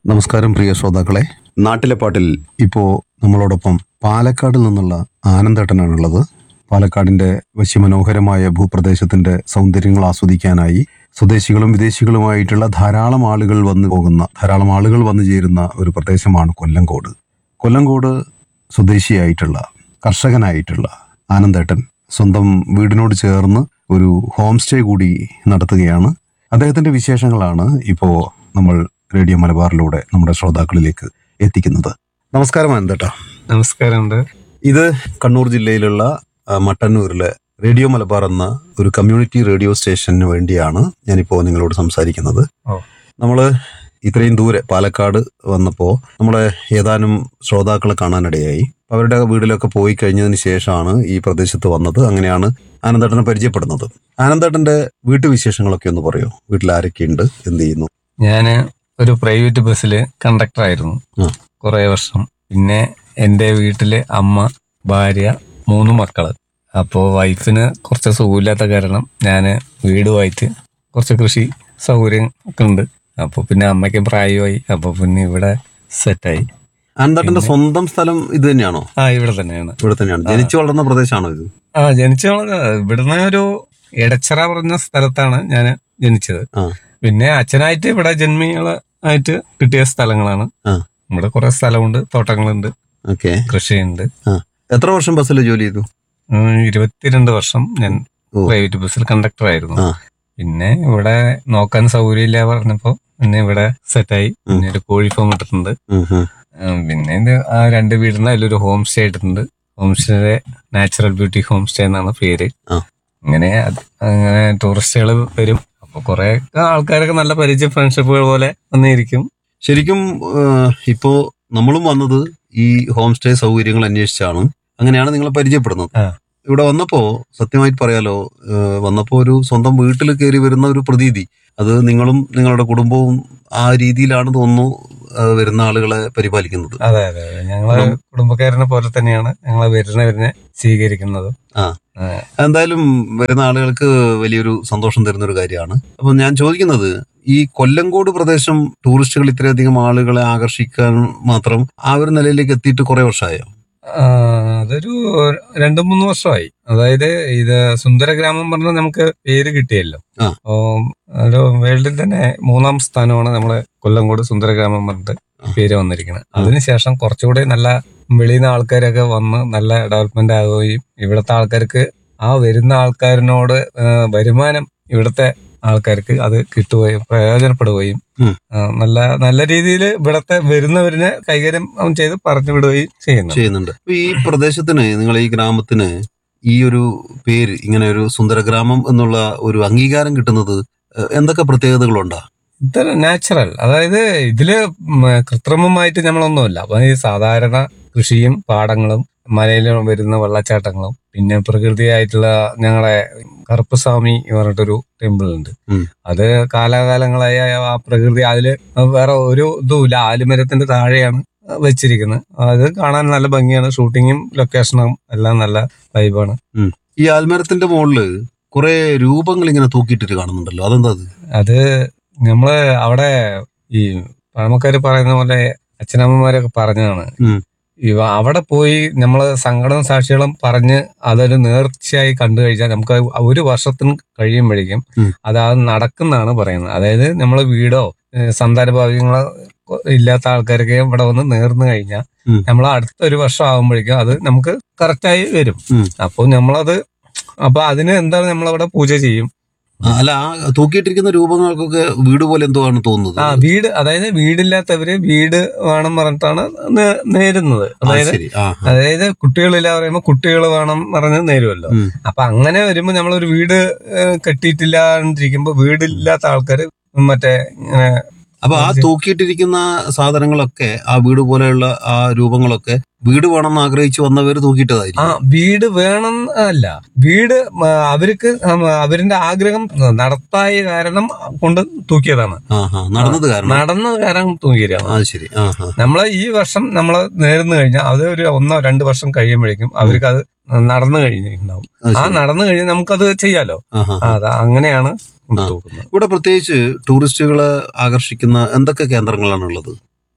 നമസ്കാരം പ്രിയ ശ്രോതാക്കളെ നാട്ടിലെ പാട്ടിൽ ഇപ്പോൾ നമ്മളോടൊപ്പം പാലക്കാടിൽ നിന്നുള്ള ആനന്ദേട്ടനാണുള്ളത് പാലക്കാടിന്റെ വശ്യമനോഹരമായ ഭൂപ്രദേശത്തിന്റെ സൗന്ദര്യങ്ങൾ ആസ്വദിക്കാനായി സ്വദേശികളും വിദേശികളുമായിട്ടുള്ള ധാരാളം ആളുകൾ വന്നു പോകുന്ന ധാരാളം ആളുകൾ വന്നു ചേരുന്ന ഒരു പ്രദേശമാണ് കൊല്ലങ്കോട് കൊല്ലങ്കോട് സ്വദേശിയായിട്ടുള്ള കർഷകനായിട്ടുള്ള ആനന്ദേട്ടൻ സ്വന്തം വീടിനോട് ചേർന്ന് ഒരു ഹോം സ്റ്റേ കൂടി നടത്തുകയാണ് അദ്ദേഹത്തിന്റെ വിശേഷങ്ങളാണ് ഇപ്പോൾ നമ്മൾ റേഡിയോ മലബാറിലൂടെ നമ്മുടെ ശ്രോതാക്കളിലേക്ക് എത്തിക്കുന്നത് നമസ്കാരം ആനന്ദേട്ടാ നമസ്കാരമുണ്ട് ഇത് കണ്ണൂർ ജില്ലയിലുള്ള ആ, മട്ടന്നൂരിലെ റേഡിയോ മലബാർ എന്ന ഒരു കമ്മ്യൂണിറ്റി റേഡിയോ സ്റ്റേഷന് വേണ്ടിയാണ് ഞാനിപ്പോൾ നിങ്ങളോട് സംസാരിക്കുന്നത് ഓ. നമ്മൾ ഇത്രയും ദൂരെ പാലക്കാട് വന്നപ്പോൾ നമ്മളെ ഏതാനും ശ്രോതാക്കളെ കാണാനിടയായി അവരുടെ വീട്ടിലൊക്കെ പോയി കഴിഞ്ഞതിന് ശേഷമാണ് ഈ പ്രദേശത്ത് വന്നത് അങ്ങനെയാണ് ആനന്ദേട്ടനെ പരിചയപ്പെടുന്നത് ആനന്ദേട്ടന്റെ വീട്ടുവിശേഷങ്ങളൊക്കെ ഒന്ന് പറയോ വീട്ടിൽ ആരൊക്കെയുണ്ട് എന്ത് ചെയ്യുന്നു ഞാൻ ഒരു പ്രൈവറ്റ് ബസ്സിൽ കണ്ടക്ടറായിരുന്നു ആ. കുറെ വർഷം പിന്നെ എൻ്റെ വീട്ടില് അമ്മ ഭാര്യ മൂന്ന് മക്കള് അപ്പോൾ വൈഫിന് കുറച്ച് സുഖമില്ലാത്ത കാരണം ഞാൻ വീടുമായിട്ട് കുറച്ച് കൃഷി സൗകര്യം ഒക്കെ ഉണ്ട് അപ്പോൾ പിന്നെ അമ്മയ്ക്ക് പ്രായമായി അപ്പോൾ പിന്നെ ഇവിടെ സെറ്റായി ആനന്ദേട്ടന്റെ സ്വന്തം സ്ഥലം ഇത് തന്നെയാണോ ആ ഇവിടെ തന്നെയാണ് ഇവിടെ തന്നെയാണ് ജനിച്ചു വളർന്ന പ്രദേശമാണോ ഇത് ആ ജനിച്ച ഇവിടുന്ന് ഒരു എടച്ചിറ പറഞ്ഞ സ്ഥലത്താണ് ഞാൻ ജനിച്ചത് ആ പിന്നെ അച്ഛനായിട്ട് ഇവിടെ ജന്മികളായിട്ട് കിട്ടിയ സ്ഥലങ്ങളാണ് ആ ഇവിടെ കുറെ സ്ഥലമുണ്ട് തോട്ടങ്ങളുണ്ട് ഓക്കെ കൃഷിയുണ്ട് ആ എത്ര വർഷം ബസ്സിൽ ജോലി ചെയ്തു ഉം, ഇരുപത്തിരണ്ട് വർഷം ഞാൻ ഓ. പ്രൈവറ്റ് ബസ്സിൽ കണ്ടക്ടർ ആയിരുന്നു ആ പിന്നെ ഇവിടെ നോക്കാൻ സൗകര്യമില്ല പറഞ്ഞപ്പോ പിന്നെ ഇവിടെ സെറ്റായി പിന്നെ ഒരു കോഴി ഫാം ഇട്ടിട്ടുണ്ട് ഉം, ഉം. ഉം, പിന്നെ ഇത് ആ രണ്ട് വീടിന് അതിലൊരു ഹോം സ്റ്റേ ഇട്ടിട്ടുണ്ട് home stay natural beauty home stay എന്നാണ് പേര് ആ. അങ്ങനെ അത് അങ്ങനെ ടൂറിസ്റ്റുകൾ വരും അപ്പൊ കുറെ ആൾക്കാരൊക്കെ നല്ല പരിചയ ഫ്രണ്ട്ഷിപ്പുകൾ പോലെ വന്നിരിക്കും ശരിക്കും ഏഹ്, ഇപ്പോ നമ്മളും വന്നത് ഈ ഹോം സ്റ്റേ സൗകര്യങ്ങൾ അന്വേഷിച്ചാണ് അങ്ങനെയാണ് നിങ്ങളെ പരിചയപ്പെടുന്നത് ആ. ഇവിടെ വന്നപ്പോ സത്യമായിട്ട് പറയാലോ ഏഹ്, വന്നപ്പോ ഒരു സ്വന്തം വീട്ടിൽ കയറി വരുന്ന ഒരു പ്രതീതി അത് നിങ്ങളും നിങ്ങളുടെ കുടുംബവും ആ രീതിയിലാണ് തോന്നുന്നു ഏഹ്, വരുന്ന ആളുകളെ പരിപാലിക്കുന്നത് അതെ അതെ അതെ ഞങ്ങള് കുടുംബക്കാരനെ പോലെ തന്നെയാണ് ഞങ്ങളെ വരുന്നവരിനെ സ്വീകരിക്കുന്നത് ആ ആ. എന്തായാലും വരുന്ന ആളുകൾക്ക് വലിയൊരു സന്തോഷം തരുന്ന ഒരു കാര്യമാണ് അപ്പൊ ഞാൻ ചോദിക്കുന്നത് ഈ കൊല്ലങ്കോട് പ്രദേശം ടൂറിസ്റ്റുകൾ ഇത്രയധികം ആളുകളെ ആകർഷിക്കാൻ മാത്രം ആ ഒരു നിലയിലേക്ക് എത്തിയിട്ട് കുറെ വർഷമായോ ആ, അതൊരു രണ്ടു മൂന്ന് വർഷമായി അതായത് ഇത് സുന്ദര ഗ്രാമം പറഞ്ഞ നമുക്ക് പേര് കിട്ടിയല്ലോ ആ. അപ്പോ ഒരു വേൾഡിൽ തന്നെ മൂന്നാം സ്ഥാനമാണ് നമ്മളെ കൊല്ലംകോട് സുന്ദര ഗ്രാമം പറഞ്ഞിട്ട് പേര് വന്നിരിക്കുന്നത് അതിനുശേഷം കുറച്ചുകൂടി നല്ല വെളിയിൽ നിന്ന് ആൾക്കാരൊക്കെ വന്ന് നല്ല ഡെവലപ്മെന്റ് ആവുകയും ഇവിടുത്തെ ആൾക്കാർക്ക് ആ വരുന്ന ആൾക്കാരിനോട് ആ, വരുമാനം ഇവിടുത്തെ ആൾക്കാർക്ക് അത് കിട്ടുകയും പ്രയോജനപ്പെടുകയും ഉം. ആ, നല്ല നല്ല രീതിയിൽ ഇവിടത്തെ വരുന്നവരിനെ കൈകാര്യം ചെയ്ത് പറഞ്ഞു വിടുകയും ചെയ്യുന്നു ചെയ്യുന്നുണ്ട് അപ്പൊ ഈ പ്രദേശത്തിന് നിങ്ങൾ ഈ ഗ്രാമത്തിന് ഈ ഒരു പേര് ഇങ്ങനെ ഒരു സുന്ദരഗ്രാമം എന്നുള്ള ഒരു അംഗീകാരം കിട്ടുന്നത് ഏഹ്, എന്തൊക്കെ പ്രത്യേകതകളുണ്ടാ ഇത് നാച്ചുറൽ അതായത് ഇതില് ഉം കൃത്രിമമായിട്ട് നമ്മളൊന്നുമില്ല അപ്പൊ ഈ സാധാരണ കൃഷിയും പാടങ്ങളും മലയിൽ വരുന്ന വെള്ളച്ചാട്ടങ്ങളും പിന്നെ പ്രകൃതിയായിട്ടുള്ള ഞങ്ങളെ കറുപ്പസ്വാമി എന്ന് പറഞ്ഞിട്ടൊരു ടെമ്പിൾ ഉണ്ട് ഉം. അത് കാലാകാലങ്ങളായ ആ പ്രകൃതി അതില് വേറെ ഒരു ഇതുമില്ല ആലുമരത്തിന്റെ താഴെയാണ് വെച്ചിരിക്കുന്നത് അത് കാണാൻ നല്ല ഭംഗിയാണ് ഷൂട്ടിങ്ങും ലൊക്കേഷനും എല്ലാം നല്ല വൈബാണ് ഈ ആൽമരത്തിന്റെ മുകളില് കുറെ രൂപങ്ങൾ ഇങ്ങനെ തൂക്കിയിട്ടിട്ട് കാണുന്നുണ്ടല്ലോ അതെന്താ അത് അത് നമ്മള് അവിടെ ഈ പഴമക്കാര് പറയുന്ന പോലെ അച്ഛനമ്മമാരൊക്കെ പറഞ്ഞതാണ് ഉം. ഇവ അവിടെ പോയി നമ്മള് സങ്കടവും സാക്ഷികളും പറഞ്ഞ് അതൊരു നേർച്ചയായി കണ്ടു കഴിഞ്ഞാൽ നമുക്ക് അത് ഒരു വർഷത്തിന് കഴിയുമ്പോഴേക്കും ഉം. അത് അത് നടക്കുന്നതാണ് പറയുന്നത് അതായത് നമ്മള് വീടോ ഏഹ് സന്താന ഭാഗ്യങ്ങളോ ഇല്ലാത്ത ആൾക്കാരൊക്കെ ഇവിടെ വന്ന് നേർന്നു കഴിഞ്ഞാൽ ഉം. നമ്മൾ അടുത്ത ഒരു വർഷം ആകുമ്പോഴേക്കും അത് നമുക്ക് കറക്റ്റായി വരും ഉം. അപ്പോൾ നമ്മളത് അപ്പൊ അതിന് എന്താണ് നമ്മളവിടെ പൂജ ചെയ്യും ആ, അല്ല ആ തൂക്കിയിട്ടിരിക്കുന്ന രൂപങ്ങൾക്കൊക്കെ വീട് പോലെ എന്തോ ആണ് തോന്നുന്നത് ആ വീട് അതായത് വീടില്ലാത്തവര് വീട് വേണം പറഞ്ഞിട്ടാണ് നേ- നേരുന്നത് ആ, അതായത് ശരി ആ ആ. അതായത് കുട്ടികളില്ല പറയുമ്പോ കുട്ടികൾ വേണം പറഞ്ഞ് നേരുമല്ലോ ഉം. അപ്പൊ അങ്ങനെ വരുമ്പോ നമ്മളൊരു വീട് ഏഹ്, കെട്ടിയിട്ടില്ലാണ്ടിരിക്കുമ്പോ വീടില്ലാത്ത ആൾക്കാര് മറ്റേ ഇങ്ങനെ അപ്പൊ ആ തൂക്കിയിട്ടിരിക്കുന്ന സാധനങ്ങളൊക്കെ ആ വീട് പോലെയുള്ള ആ രൂപങ്ങളൊക്കെ വീട് വേണമെന്ന് ആഗ്രഹിച്ചു വന്നവര് ആ തൂക്കിയിട്ടതായിരിക്കും വീട് വേണം അല്ല വീട് ആ, അവർക്ക് അവരുടെ ആഗ്രഹം നടത്തായ കാരണം കൊണ്ട് തൂക്കിയതാണ് ആ ആ നടന്നത് കാരണം നടന്ന കാരണം തൂക്കിയതാണ് ആ ശരി ആ ആ നമ്മള് ഈ വർഷം നമ്മൾ നേർന്നു കഴിഞ്ഞാൽ അത് ഒരു ഒന്നോ രണ്ട് വർഷം കഴിയുമ്പോഴേക്കും അവർക്ക് അത് നടന്നു കഴിഞ്ഞിട്ടുണ്ടാവും അത് ആ ശരി. നടന്നു കഴിഞ്ഞാൽ നമുക്കത് ചെയ്യാലോ ആ ആ ആ, അത് അങ്ങനെയാണ് ആ. തൂക്കുന്നത് ഇവിടെ പ്രത്യേകിച്ച് ടൂറിസ്റ്റുകളെ ആകർഷിക്കുന്ന എന്തൊക്കെ കേന്ദ്രങ്ങളാണ് ഉള്ളത്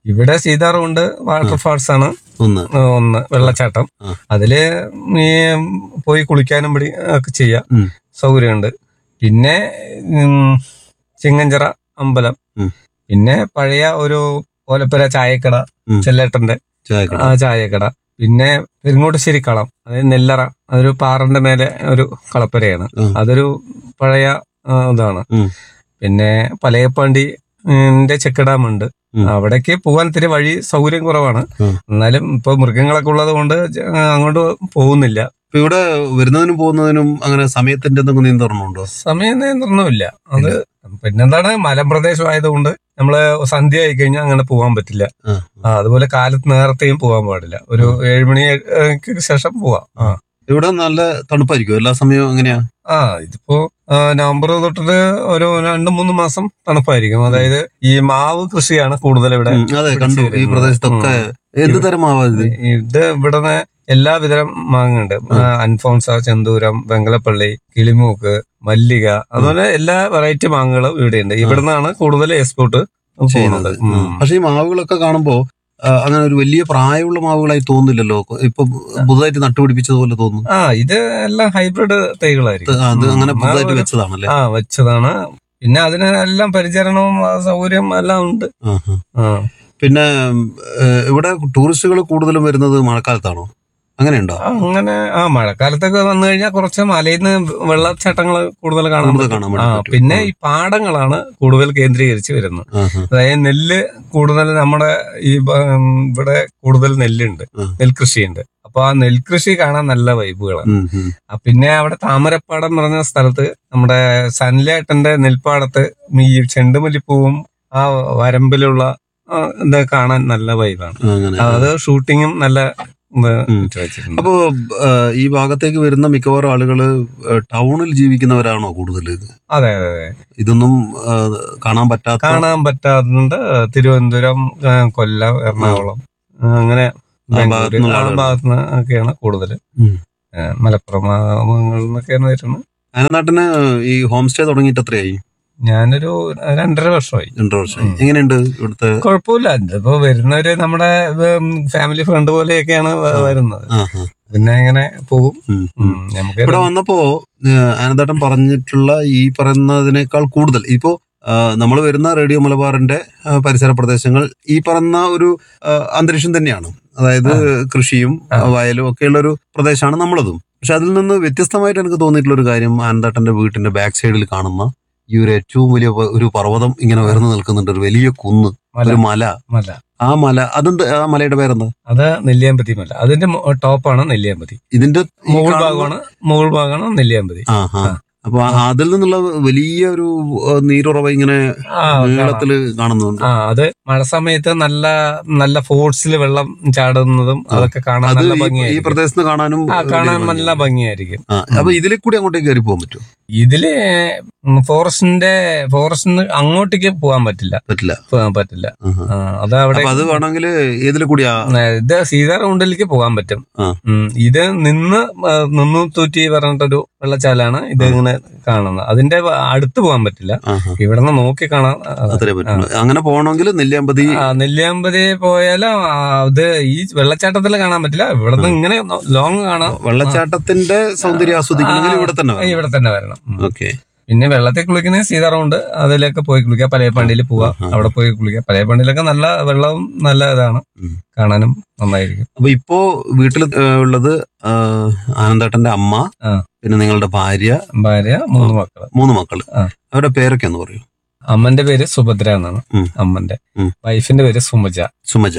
ഇവിടെ സീതാറുണ്ട് വാട്ടർഫാൾസ് ആണ് ഒന്ന് ഒന്ന് വെള്ളച്ചാട്ടം ആ. അതില് ഈ പോയി കുളിക്കാനും പിടി ഒക്കെ ചെയ്യാം ഉം. സൗകര്യമുണ്ട് പിന്നെ ഉം, ചിങ്ങഞ്ചിറ അമ്പലം ഉം. പിന്നെ പഴയ ഒരു ഓലപ്പുര ചായക്കട ഉം. ചെല്ലേട്ടന്റെ ചായക്കട ആ ചായക്കട പിന്നെ പെരുങ്ങോട്ടുശ്ശേരി കളം അതായത് നെല്ലറ അതൊരു പാറന്റെ മേലെ ഒരു കളപ്പുരയാണ് ഉം. അതൊരു പഴയ ആ, ഇതാണ് ഉം. പിന്നെ പലയപ്പാണ്ടി ചെക്ക് ഡാം ഉണ്ട് ഉം. അവിടേക്ക് പോകാൻ ഇത്തിരി വഴി സൗകര്യം കുറവാണ് ഉം. എന്നാലും ഇപ്പൊ മൃഗങ്ങളൊക്കെ ഉള്ളത് കൊണ്ട് ജ- അങ്ങോട്ട് പോകുന്നില്ല ഇപ്പൊ ഇവിടെ വരുന്നതിനും പോകുന്നതിനും അങ്ങനെ സമയത്തിന്റെ എന്തെങ്കിലും നിയന്ത്രണമുണ്ടോ സമയം നിയന്ത്രണമില്ല അത് പിന്നെന്താണ് മലമ്പ്രദേശമായതുകൊണ്ട് നമ്മള് സന്ധ്യ ആയി കഴിഞ്ഞാൽ അങ്ങനെ പോകാൻ പറ്റില്ല ആ. ആ അതുപോലെ കാലത്ത് നേരത്തെയും പോകാൻ പാടില്ല ഒരു ഏഴുമണിക്ക് ശേഷം പോവാം ആ ഇവിടെ നല്ല തണുപ്പായിരിക്കും എല്ലാ സമയവും എങ്ങനെയാ ആ ഇതിപ്പോ ആ, നവംബർ തൊട്ടിട്ട് ഒരു രണ്ട് മൂന്ന് മാസം തണുപ്പായിരിക്കും അതായത് ഈ മാവ് കൃഷിയാണ് കൂടുതൽ ഇവിടെ ഉം, അതെ കണ്ടു ഈ വരുന്നത്. പ്രദേശത്തൊക്കെ എന്ത് തരം മാവാ ഇത് ഇത് ഇവിടുന്ന് എല്ലാവിധം മാങ്ങുണ്ട് ആ, അൻഫോൺസ ചെന്തൂരം വെങ്കലപ്പള്ളി കിളിമൂക്ക് മല്ലിക അതുപോലെ എല്ലാ വെറൈറ്റി മാങ്ങകളും ഇവിടെയുണ്ട് ഇവിടുന്നാണ് കൂടുതൽ എക്സ്പോർട്ട് ചെയ്യുന്നത് പോകുന്നത് ഉം. പക്ഷെ ഈ മാവുകളൊക്കെ കാണുമ്പോ ആ, അങ്ങനെ ഒരു വലിയ പ്രായമുള്ള മാവുകളായി തോന്നുന്നില്ലല്ലോ ഇപ്പൊ പുതുതായിട്ട് നട്ടുപിടിപ്പിച്ചതുപോലെ തോന്നുന്നു ആ ഇത് എല്ലാം ഹൈബ്രിഡ് തൈകളായിരിക്കും അത് അങ്ങനെ ഉം. പുതുതായിട്ട് ഒരു- വെച്ചതാണല്ലേ ആ വെച്ചതാണ് പിന്നെ അതിന് എല്ലാം പരിചരണവും ആ, സൗകര്യം എല്ലാം ഉണ്ട് ആഹാ. ആ പിന്നെ ഏഹ്, ഇവിടെ ടൂറിസ്റ്റുകൾ കൂടുതലും വരുന്നത് മഴക്കാലത്താണോ അങ്ങനെയുണ്ടോ ആ, അങ്ങനെ ആ മഴക്കാലത്തൊക്കെ വന്നു കഴിഞ്ഞാൽ കുറച്ച് മലയിൽ നിന്ന് വെള്ളച്ചാട്ടങ്ങൾ കൂടുതൽ കാണാൻ കൂടുതൽ പറ്റും. കാണാൻ ആ വേണ്ടി പറ്റും. പിന്നെ ഈ പാടങ്ങളാണ് കൂടുതൽ കേന്ദ്രീകരിച്ച് വരുന്നത് ആഹാ. അതായത് നെല്ല് കൂടുതൽ നമ്മുടെ ഈ ബ- ഉം, ഇവിടെ കൂടുതൽ നെല്ലുണ്ട് ആ. നെൽകൃഷിയുണ്ട് അപ്പൊ ആ നെൽകൃഷി കാണാൻ നല്ല വൈബുകളാണ് ഉം, ഉം. ആ, പിന്നെ അവിടെ താമരപ്പാടം എന്ന് പറഞ്ഞ സ്ഥലത്ത് നമ്മുടെ സൻലേട്ടന്റെ നെൽപ്പാടത്ത് ഈ ചെണ്ടുമല്ലിപ്പൂവും ആ വരമ്പിലുള്ള ആ, ഇത് കാണാൻ നല്ല വൈബാണ് അങ്ങനെ അത് ഷൂട്ടിങ്ങും നല്ല ഇത് ഉം. ഇട്ട് വെച്ചിട്ടുണ്ട് അപ്പോ ഏഹ്, ഈ ഭാഗത്തേക്ക് വരുന്ന മിക്കവാറും ആളുകള് ഏഹ്, ടൗണിൽ ജീവിക്കുന്നവരാണോ കൂടുതൽ ഇത് അതെ അതെ അതെ ഇതൊന്നും ഏഹ്, കാണാൻ പറ്റാത്ത കാണാൻ പറ്റാറുണ്ട് തിരുവനന്തപുരം ആ, കൊല്ലം എറണാകുളം ആ, അങ്ങനെ ആ ബാംഗ്ലൂര് ഭാഗത്തുനിന്നുള്ള ആ ആളുകൾ. ഭാഗത്തുനിന്ന് ഒക്കെയാണ് കൂടുതൽ ഉം. മലപ്പുറം ഭാഗങ്ങളിൽ നിന്നൊക്കെയാണ് വരുന്നത് അനനാട്ടിന് ഈ ഹോം സ്റ്റേ തുടങ്ങിയിട്ട് എത്രയായി ഞാനൊരു രണ്ടര വർഷമായി രണ്ടു വർഷമായി എങ്ങനെയുണ്ട് ഇവിടുത്തെ കുഴപ്പമില്ല ഇതിപ്പോ വരുന്നവര് നമ്മുടെ ഫാമിലി ഫ്രണ്ട് പോലെയൊക്കെയാണ് വ- വരുന്നത് ആഹാ. പിന്നെ ഇങ്ങനെ പോകും ഉം, ഉം, ഉം. നമുക്ക് ഇവിടെ വന്നപ്പോ ആനന്ദേട്ടൻ പറഞ്ഞിട്ടുള്ള ഈ പറയുന്നതിനേക്കാൾ കൂടുതൽ ഇപ്പോ നമ്മൾ വരുന്ന റേഡിയോ മലബാറിന്റെ ആ, പരിസര പ്രദേശങ്ങൾ ഈ പറഞ്ഞ ഒരു ആ, അന്തരീക്ഷം തന്നെയാണ് അതായത് കൃഷിയും ആ. വയലും ഒക്കെയുള്ള ഒരു പ്രദേശമാണ് നമ്മളതും പക്ഷെ അതിൽ നിന്ന് വ്യത്യസ്തമായിട്ട് എനിക്ക് തോന്നിയിട്ടുള്ള ഒരു കാര്യം ആനന്ദേട്ടന്റെ വീട്ടിന്റെ ബാക്ക് സൈഡിൽ കാണുന്ന ഈ ഒരു ഏറ്റവും വലിയ പ- ഒരു പർവ്വതം ഇങ്ങനെ ഉയർന്നു നിൽക്കുന്നുണ്ട് ഒരു വലിയ കുന്ന് മല ഒരു മല മല ആ മല അതെന്ത് ആ മലയുടെ പേരെന്താ അത് നെല്ലിയാമ്പതി മല അതിന്റെ മോ- ടോപ്പാണ് നെല്ലിയാമ്പതി ഇതിന്റെ ഈ മുകൾ കാണുന്ന- ഭാഗമാണ് മുകൾ ഭാഗമാണ് നെല്ലിയാമ്പതി ആ ആ ആ. അപ്പൊ ആ- അതിൽ നിന്നുള്ള വലിയ ഒരു ആ, നീരുറവ ഇങ്ങനെ ആ കാണാം. നീളത്തില് കാണുന്നുണ്ട് ആ അത് മഴ സമയത്ത് നല്ല നല്ല ഫോഴ്സിൽ വെള്ളം ചാടുന്നതും അതൊക്കെ കാണാൻ അത് നല്ല ഈ- ഈ ഭംഗിയായിരിക്കും പ്രദേശത്ത് കാണാനും ആ വലിയ കാണാൻ ഭംഗിയാണ്. നല്ല ഭംഗിയായിരിക്കും ആ, അപ്പൊ ഇതിലെ കൂടി അങ്ങോട്ടേക്ക് കയറി പോകാൻ പറ്റുമോ ഇതില് ഫോറസ്റ്റിന്റെ ഫോറസ്റ്റിന് അങ്ങോട്ടേക്ക് പോകാൻ പറ്റില്ല പറ്റില്ല പോകാൻ പറ്റില്ല ആഹാ. ആ, അത് അവിടെ അപ്പൊ അത് വേണമെങ്കിൽ ഏതിലെ കൂടിയാ ഇത് സീതാറൗണ്ടിലേക്ക് പോകാൻ പറ്റും ആ. ഉം, ഇത് നിന്ന് ആ, നിന്നു തൂറ്റി പറഞ്ഞിട്ടൊരു വെള്ളച്ചാലാണ് ഇത് ഇങ്ങനെ കാണുന്നത് അതിന്റെ അടുത്ത് പോകാൻ പറ്റില്ല ആഹാ. ഇവിടെ നിന്ന് നോക്കി കാണാൻ ആ, അത്രേ പറ്റുള്ളൂ അങ്ങനെ പോകണമെങ്കിൽ നെല്ലിയാമ്പതി ആ, നെല്ലിയാമ്പതി പോയാലും ആ, ഇത് ഈ വെള്ളച്ചാട്ടത്തിൽ കാണാൻ പറ്റില്ല ഇവിടെ നിന്ന് ഇങ്ങനെ ലോങ് കാണാം വെള്ളച്ചാട്ടത്തിന്റെ സൗന്ദര്യം ആസ്വദിക്കണമെങ്കിൽ ഇവിടെ തന്നെ ആ, ഇവിടെ തന്നെ വരണം ഉം. ഓക്കെ പിന്നെ വെള്ളത്തിൽ കുളിക്കുന്ന സീതാറൗണ്ട് അതിലൊക്കെ പോയി കുളിക്കുക പലയപ്പണ്ടിയിൽ പോവാ ആ. അവിടെ പോയി കുളിക്കുക പലയപ്പണ്ടിയിലൊക്കെ നല്ല വെള്ളവും നല്ല ഇതാണ് ഉം. കാണാനും നന്നായിരിക്കും അപ്പൊ ഇപ്പോ വീട്ടിൽ ഉള്ളത് ആ, ആനന്ദേട്ടന്റെ അമ്മ ആ. പിന്നെ നിങ്ങളുടെ ഭാര്യ ഭാര്യ മൂന്ന് മക്കള് മൂന്ന് മക്കള് ആ. അവരുടെ പേരൊക്കെ എന്ന് പറയൂ അമ്മന്റെ പേര് സുഭദ്ര എന്നാണ് ഉം. അമ്മന്റെ ഉം. വൈഫിന്റെ പേര് സുമജ സുമജ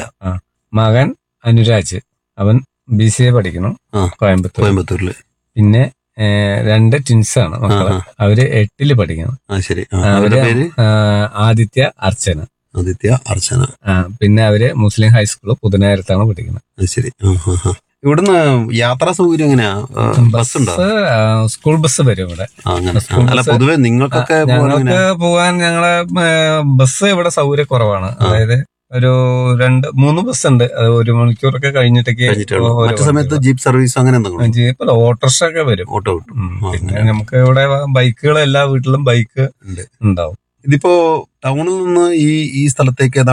മകൻ അനുരാജ് അവൻ ബി സി എ പഠിക്കുന്നു ആ. കോയമ്പത്തൂർ കോയമ്പത്തൂരില് പിന്നെ ഏ, രണ്ട് ടിൻസ് ആണ് മക്കള് ആ, അവര് എട്ടില് പഠിക്കുന്നു ആ ശരി ആ, ആ, അവരുടെ അവര് പേര് ആ, ആദിത്യ അർച്ചന ആദിത്യ അർച്ചന ആ, പിന്നെ അവര് മുസ്ലിം ഹൈസ്കൂൾ പുതുനായിരത്താണ് പഠിക്കുന്നത് അത് ശരി ആ, ആ, ആ. ഇവിടുന്ന് യാത്രാ സൗകര്യം എങ്ങനെയാ ആ, ബസ് ഉണ്ടോ ആ, സ്കൂൾ ബസ് വരും ഇവിടെ ആ, അങ്ങനെ സ്കൂൾ അല്ല ബസ് പൊതുവെ നിങ്ങൾക്കൊക്കെ പോകാൻ ഞങ്ങൾക്ക് എങ്ങനെയാ? പോകാൻ ഞങ്ങളെ ഏ, ബസ് ഇവിടെ സൗകര്യക്കുറവാണ് അതായത് ഒരു രണ്ട് മൂന്ന് ബസ് ഉണ്ട് അത് ഒരു മണിക്കൂറൊക്കെ കഴിഞ്ഞിട്ടൊക്കെ കഴിഞ്ഞിട്ടുള്ളൂ ഓരോ മറ്റു സമയത്ത് വണ്ടികള്. ജീപ്പ് സർവീസ് അങ്ങനെ എന്തെങ്കിലും ജീപ്പ് ഓട്ടോറിക്ഷ ഒക്കെ വരും ഓട്ടോ കിട്ടും ഉം. ആ, പിന്നെ നമുക്ക് ഇവിടെ ബൈക്കുകൾ എല്ലാ വീട്ടിലും ബൈക്ക് ഉണ്ട്. ഉണ്ടാവും ഇതിപ്പോ ടൗണിൽ നിന്ന് ഈ ഈ സ്ഥലത്തേക്ക് ഏതാണ്ട്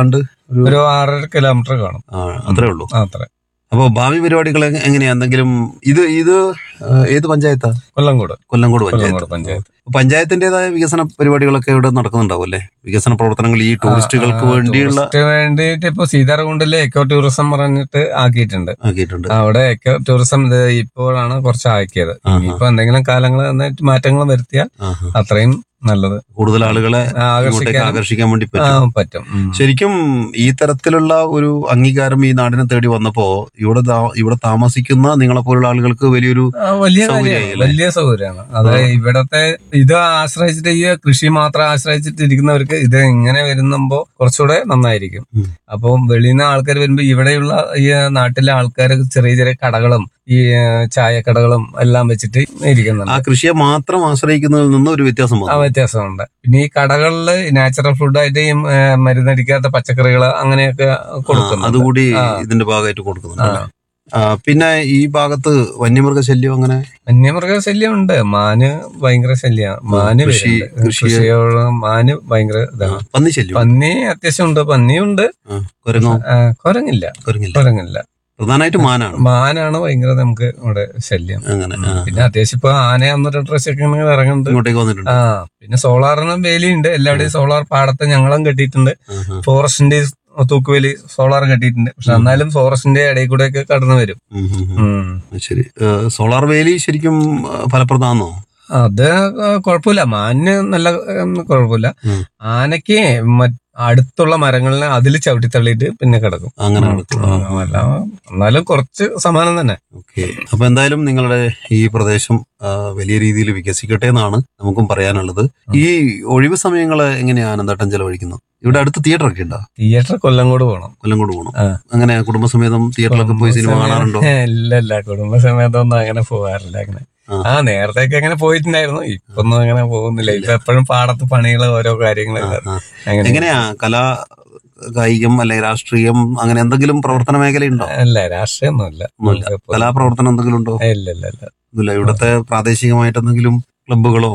ഒരു- ഒരു ആറര കിലോമീറ്റർ കാണും ആ, അത്രേ ഉള്ളൂ ആ, അത്ര അപ്പോൾ ഭാവി പരിപാടികൾ എ- എങ്ങനെയാ എന്തെങ്കിലും ഇത് ഇത് ആ, ഏത് പഞ്ചായത്താ കൊല്ലംകോട് കൊല്ലങ്കോട് കൊല്ലംകോട് പഞ്ചായത്ത് പഞ്ചായത്ത് പഞ്ചായത്തിന്റേതായ വികസന പരിപാടികളൊക്കെ ഇവിടെ നടക്കുന്നുണ്ടാവും അല്ലേ വികസന പ്രവർത്തനങ്ങൾ ഈ ടൂറിസ്റ്റുകൾക്ക് ആ, ആ, വേണ്ടിയുള്ള ടൂറിസ്റ്റ് വേണ്ടിയിട്ട് ഇപ്പൊ സീതാർകുണ്ടില് എക്കോ ടൂറിസം പറഞ്ഞിട്ട് ആക്കിയിട്ടുണ്ട് ആക്കിയിട്ടുണ്ട് അവിടെ എക്കോ ടൂറിസം ഇത് ഇപ്പോഴാണ് കുറച്ച് ആക്കിയത് ആഹാ. ഇനിയിപ്പോ എന്തെങ്കിലും കാലങ്ങൾ നന്നായിട്ട് മാറ്റങ്ങൾ വരുത്തിയാൽ ആഹാ. അത്രയും നല്ലത് കൂടുതൽ ആളുകളെ ആ, ഇങ്ങോട്ടേക്ക് ആകർഷിക്കാനും ആകർഷിക്കാൻ വേണ്ടി ആ, പറ്റും പറ്റും ഉം. ശരിക്കും ഈ തരത്തിലുള്ള ഒരു അംഗീകാരം ഈ നാടിനെ തേടി വന്നപ്പോ ഇവിടെ താ- ഇവിടെ താമസിക്കുന്ന നിങ്ങളെ പോലുള്ള ആളുകൾക്ക് വലിയൊരു ആ, വലിയ സൗകര്യമായി കാര്യമാണ് അല്ലേ? വലിയ സൗകര്യമാണ് അതായത് ഇവിടത്തെ ഇത് ആശ്രയിച്ചിട്ട് ഈ കൃഷി മാത്രം ആശ്രയിച്ചിട്ട് ഇരിക്കുന്നവർക്ക് ഇത് ഇങ്ങനെ വരുമ്പോ കുറച്ചുകൂടെ നന്നായിരിക്കും ഉം. അപ്പൊ വെളിയിൽ നിന്ന് ആൾക്കാർ വരുമ്പോ ഇവിടെയുള്ള ഈ നാട്ടിലെ ആൾക്കാർ ചെറിയ ചെറിയ കടകളും ഈ ആ, ചായക്കടകളും എല്ലാം വെച്ചിട്ട് ആ ഇരിക്കുന്നുണ്ട് കൃഷിയെ മാത്രം ആശ്രയിക്കുന്നതിൽ നിന്ന് ഒരു വ്യത്യാസം ആ വന്നു വ്യത്യാസമുണ്ട് പിന്നെ ഈ കടകളിൽ നാച്ചുറൽ ഫുഡായിട്ട് ഈ ആ, മരുന്നടിക്കാത്ത പച്ചക്കറികൾ അങ്ങനെയൊക്കെ ആ, കൊടുക്കുന്നുണ്ട് അതുകൂടി ആ. ഇതിന്റെ ഭാഗമായിട്ട് കൊടുക്കുന്നുണ്ട് ആ. അല്ലേ? ആ, പിന്നെ ഈ ഭാഗത്ത് വന്യമൃഗ ശല്യം അങ്ങനെ വന്യമൃഗ ശല്യമുണ്ട് മാന് ഭയങ്കര ശല്യമാണ് മാന് കൃഷി- വരുന്നുണ്ട്. കൃഷിയെ- കൃഷിയോട് മാന് ഭയങ്കര ആ, ഇതാണ് പന്നി ശല്യം പന്നി അത്യാവശ്യമുണ്ട് പന്നിയുണ്ട് ആ, കുരങ്ങോ ആ, കുരങ്ങില്ല കുരങ്ങില്ല കുരങ്ങില്ല പ്രധാനമായിട്ട് മാനാണ് മാനാണ് ഭയങ്കര നമുക്ക് ഇവിടെ ശല്യം അങ്ങനെ ആ. പിന്നെ അത്യാവശ്യം ഇപ്പൊ ആന ഒന്ന് രണ്ട് പ്രാവശ്യമൊക്കെ ഇങ്ങനെ ഇറങ്ങുന്നുണ്ട് ഇങ്ങോട്ടേക്ക് വന്നിട്ടുണ്ട് ആ പിന്നെ സോളാറിനും വേലിയുണ്ട് എല്ലാവിടെയും സോളാർ പാടത്ത് ഞങ്ങളും കെട്ടിയിട്ടുണ്ട് ആഹാ. ഫോറസ്റ്റിന്റെ തൂക്കുവേലി സോളാർ കെട്ടിയിട്ടുണ്ട് പക്ഷെ എന്നാലും ഫോറസ്റ്റിന്റെ ഇടയിൽ കൂടെ ഒക്കെ കടന്നു വരും ഉം, ഉം, ഉം. ഉം. ശരി ഏ, സോളാർ വേലി ശരിക്കും ആ, ഫലപ്രദമാണോ അത് കുഴപ്പമില്ല മാനിന് നല്ല ഉം, കുഴപ്പമില്ല ഉം. ആനയ്ക്ക് മറ്റ് അടുത്തുള്ള മരങ്ങളിനെ അതിൽ ചവിട്ടി തള്ളിയിട്ട് പിന്നെ കിടക്കും അങ്ങനെ ഉം. നടക്കും. ഉം. അല്ല, എന്നാലും കുറച്ച് സമാനം തന്നെ ഓക്കെ അപ്പൊ എന്തായാലും നിങ്ങളുടെ ഈ പ്രദേശം ആ, വലിയ രീതിയിൽ വികസിക്കട്ടെ എന്നാണ് നമുക്കും പറയാനുള്ളത് ഈ ഒഴിവ് സമയങ്ങള് എങ്ങനെയാ ആനന്ദട്ടം ചെലവഴിക്കുന്നു ഇവിടെ അടുത്ത് തിയേറ്റർ ഒക്കെ ഉണ്ടോ തിയേറ്റർ കൊല്ലംകോട് പോകണം കൊല്ലങ്കോട് പോകണം ആ. അങ്ങനെ കുടുംബസമേതം തിയേറ്ററിലൊക്കെ പോയി സിനിമ കാണാറുണ്ടോ ഇല്ല ഇല്ല കുടുംബസമേതം ഒന്നും അങ്ങനെ പോകാറില്ല അങ്ങനെ ആ. ആ നേരത്തെയൊക്കെ അങ്ങനെ പോയിട്ടുണ്ടായിരുന്നു ഇപ്പൊ ഒന്നും അങ്ങനെ പോകുന്നില്ല ഇപ്പൊ എപ്പോഴും പാടത്ത് പണികള് ഓരോ കാര്യങ്ങളൊക്കെ ആ. അങ്ങനെ എങ്ങനെയാ കലാ കായികം അല്ലെ രാഷ്ട്രീയം അങ്ങനെ എന്തെങ്കിലും പ്രവർത്തന മേഖലയുണ്ടോ അല്ല രാഷ്ട്രീയമൊന്നുമില്ല ഒന്നുമില്ല. നമുക്ക് ഇപ്പൊ- കലാപ്രവർത്തനം എന്തെങ്കിലും ഉണ്ടോ ഇല്ല ഇല്ല ഇല്ല ഇല്ല ഇവിടുത്തെ പ്രാദേശികമായിട്ട് എന്തെങ്കിലും ക്ലബ്ബുകളോ